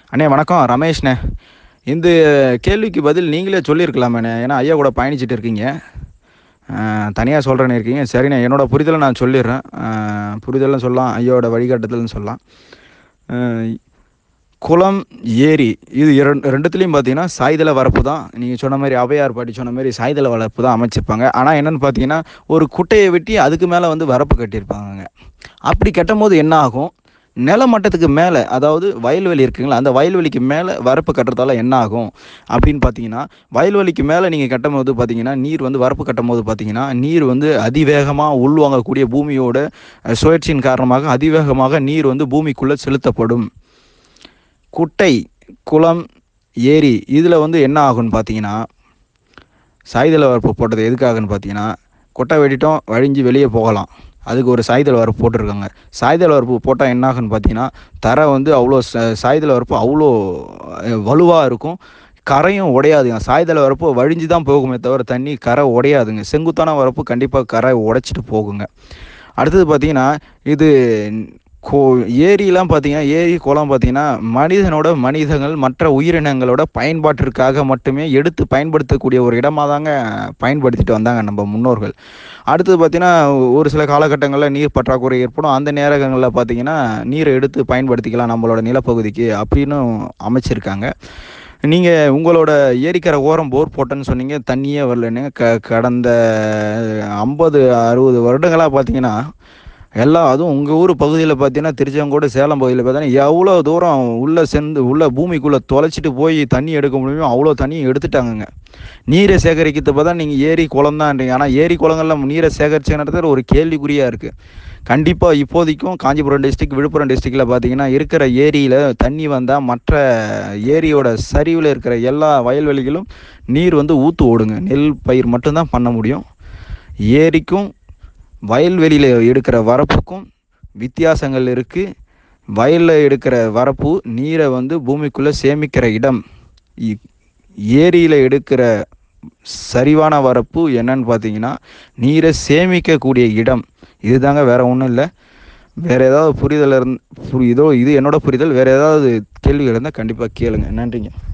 அண்ணே வணக்கம் ரமேஷ்ண்ணே இந்த கேள்விக்கு பதில் நீங்களே சொல்லியிருக்கலாமேண்ணே ஏன்னா ஐயா கூட பயணிச்சுட்டு இருக்கீங்க தனியாக சொல்கிறேன்னு இருக்கீங்க சரிண்ணே என்னோட புரிதலை நான் சொல்லிடுறேன் அஹ், புரிதல்னு சொல்லலாம் ஐயாவோட வழிகாட்டுதல்னு சொல்லலாம் அஹ், குளம் ஏரி இது இரண்டு ரெண்டுத்துலேயும் பார்த்தீங்கன்னா சாய்தள வரப்பு தான் நீங்கள் சொன்ன மாதிரி அவையார் பாட்டி சொன்ன மாதிரி சாய்தள வரப்பு தான் அமைச்சிருப்பாங்க ஆனால் என்னென்னு பார்த்தீங்கன்னா ஒரு குட்டையை வெட்டி அதுக்கு மேலே வந்து வரப்பு கட்டியிருப்பாங்க அப்படி கட்டும் போது என்ன ஆகும் நிலமட்டத்துக்கு மேலே அதாவது வயல்வெளி இருக்குங்களா அந்த வயல்வெளிக்கு மேலே வரப்பு கட்டுறதால என்ன ஆகும் அப்படின்னு பார்த்தீங்கன்னா வயல்வெளிக்கு மேலே நீங்கள் கட்டும் போது பார்த்தீங்கன்னா நீர் வந்து வரப்பு கட்டும் போது பார்த்தீங்கன்னா நீர் வந்து அதிவேகமாக உள்வாங்கக்கூடிய பூமியோட அஹ், சுழற்சியின் காரணமாக அதிவேகமாக நீர் வந்து பூமிக்குள்ளே செலுத்தப்படும் குட்டை குளம் ஏரி இதில் வந்து என்ன ஆகும்னு பார்த்தீங்கன்னா சாய்தள வரப்பு போட்டது எதுக்காகன்னு பார்த்தீங்கன்னா கொட்டை வெட்டிட்டோம் வழிஞ்சு வெளியே போகலாம் அதுக்கு ஒரு சாய்தள வரப்பு போட்டிருக்காங்க சாய்தள வரப்பு போட்டால் என்ன ஆகுன்னு பார்த்தீங்கன்னா தரை வந்து அவ்வளோ ச- சாய்தள வரப்பு அவ்வளோ வலுவாக இருக்கும் கரையும் உடையாதுங்க சாய்தள வரப்பு வழிஞ்சு தான் போகுமே தவிர தண்ணி கரை உடையாதுங்க செங்குத்தான வரப்பு கண்டிப்பாக கரை உடைச்சிட்டு போகுங்க அடுத்தது பார்த்தீங்கன்னா இது கோ ஏரிலாம் பார்த்தீங்கன்னா ஏரி குளம் பார்த்தீங்கன்னா மனிதனோட மனிதர்கள் மற்ற உயிரினங்களோட பயன்பாட்டிற்காக மட்டுமே எடுத்து பயன்படுத்தக்கூடிய ஒரு இடமாக தாங்க பயன்படுத்திட்டு வந்தாங்க நம்ம முன்னோர்கள் அடுத்தது பார்த்தீங்கன்னா ஒரு சில காலகட்டங்களில் நீர் பற்றாக்குறை ஏற்படும் அந்த நேரங்களில் பார்த்தீங்கன்னா நீரை எடுத்து பயன்படுத்திக்கலாம் நம்மளோட நிலப்பகுதிக்கு அப்படின்னு அமைச்சிருக்காங்க நீங்கள் உங்களோட ஏரிக்கரை ஓரம் போர் போட்டேன்னு சொன்னீங்க தண்ணியே வரலன்னு க கடந்த ஐம்பது அறுபது வருடங்களாக பார்த்தீங்கன்னா எல்லாம் அதுவும் உங்கள் ஊர் பகுதியில் பார்த்தீங்கன்னா திருச்செங்கோடு சேலம் பகுதியில் பார்த்தீங்கன்னா எவ்வளோ தூரம் உள்ளே சென்று உள்ளே பூமிக்குள்ளே தொலைச்சிட்டு போய் தண்ணி எடுக்க முடியுமோ அவ்வளோ தண்ணியை எடுத்துட்டாங்கங்க நீரை சேகரிக்கிறது பார்த்தா நீங்கள் ஏரி குளம் தான்றீங்க ஆனால் ஏரி குளங்களில் நீரை சேகரிச்சுன்றது ஒரு கேள்விக்குறியாக இருக்குது கண்டிப்பாக இப்போதைக்கும் காஞ்சிபுரம் டிஸ்ட்ரிக்ட் விழுப்புரம் டிஸ்ட்ரிக்டில் பார்த்தீங்கன்னா இருக்கிற ஏரியில் தண்ணி வந்தால் மற்ற ஏரியோட சரிவில் இருக்கிற எல்லா வயல்வெளிகளும் நீர் வந்து ஊற்று ஓடுங்க நெல் பயிர் மட்டும்தான் பண்ண முடியும் ஏரிக்கும் வயல்வெளியில் எடுக்கிற வரப்புக்கும் வித்தியாசங்கள் இருக்குது வயலில் எடுக்கிற வரப்பு நீரை வந்து பூமிக்குள்ளே சேமிக்கிற இடம் இ- ஏரியில் எடுக்கிற சரிவான வரப்பு என்னன்னு பார்த்தீங்கன்னா நீரை சேமிக்கக்கூடிய இடம் இதுதாங்க வேற ஒன்றும் இல்லை வேற ஏதாவது புரிதல் இருந் புரி- இதோ இது என்னோட புரிதல் வேற ஏதாவது கேள்விகள் இருந்தால் கண்டிப்பாக கேளுங்க நன்றிங்க